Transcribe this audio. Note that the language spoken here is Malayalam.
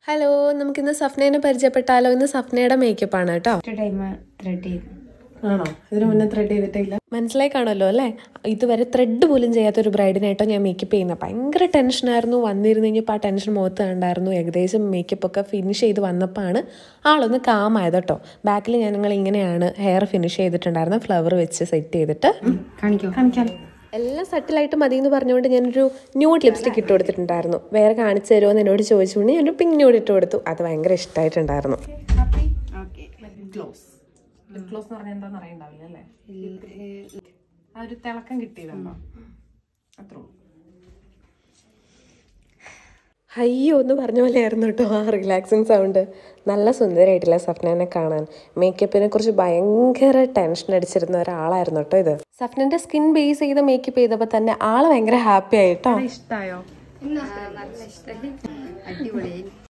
ഹലോ നമുക്കിന്ന് സഫ്നേനെ പരിചയപ്പെട്ടാലോ ഇന്ന് സഫ്നയുടെ മേക്കപ്പ് ആണ് കേട്ടോ ടൈം ത്രെഡ് ചെയ്തു ആണോ ഇതിനു മുന്നേ ത്രെഡ് ചെയ്തിട്ടില്ല മനസ്സിലായി കാണുമല്ലോ അല്ലേ ഇതുവരെ ത്രെഡ് പോലും ചെയ്യാത്ത ഒരു ബ്രൈഡിനായിട്ടോ ഞാൻ മേക്കപ്പ് ചെയ്യുന്നത് ഭയങ്കര ടെൻഷനായിരുന്നു വന്നിരുന്നു കഴിഞ്ഞപ്പോൾ ആ ടെൻഷൻ മുഖത്ത് കണ്ടായിരുന്നു ഏകദേശം മേക്കപ്പ് ഒക്കെ ഫിനിഷ് ചെയ്ത് വന്നപ്പോഴാണ് ആളൊന്ന് കാമായത് കേട്ടോ ബാക്കിൽ ഞാൻ നിങ്ങൾ ഇങ്ങനെയാണ് ഹെയർ ഫിനിഷ് ചെയ്തിട്ടുണ്ടായിരുന്നു ഫ്ലവർ വെച്ച് സെറ്റ് ചെയ്തിട്ട് കാണിക്കോ കാണിക്കാം എല്ലാം സട്ടിലായിട്ട് മതി എന്ന് പറഞ്ഞുകൊണ്ട് ഞാനൊരു ന്യൂഡ് ലിപ്സ്റ്റിക് ഇട്ട് കൊടുത്തിട്ടുണ്ടായിരുന്നു വേറെ കാണിച്ചു തരുമോ എന്ന് എന്നോട് ചോദിച്ചുകൊണ്ട് ഞാനൊരു പിങ്ക് ന്യൂഡ് ഇട്ട് കൊടുത്തു അത് ഭയങ്കര ഇഷ്ടമായിട്ടുണ്ടായിരുന്നു ഓക്കെ ഗ്ലോസ് ലിപ് ഗ്ലോസ് എന്ന് പറഞ്ഞാൽ എന്താണെന്ന് അറിയണ്ടാവില്ല അല്ലേ ആ ഒരു തിളക്കം കിട്ടിയതുണ്ടോ അത്രേ അയ്യോ എന്ന് പറഞ്ഞ പോലെയായിരുന്നു കേട്ടോ ആ റിലാക്സിങ് സൗണ്ട് നല്ല സുന്ദരമായിട്ടില്ല സഫ്നനെ കാണാൻ മേക്കപ്പിനെ കുറിച്ച് ഭയങ്കര ടെൻഷൻ അടിച്ചിരുന്ന ഒരാളായിരുന്നു കേട്ടോ ഇത് സഫ്നന്റെ സ്കിൻ ബേസ് ചെയ്ത് മേക്കപ്പ് ചെയ്തപ്പോൾ തന്നെ ആള് ഭയങ്കര ഹാപ്പി ആയിട്ടോ ഇഷ്ടായോ നല്ല ഇഷ്ടമായി അടിപൊളി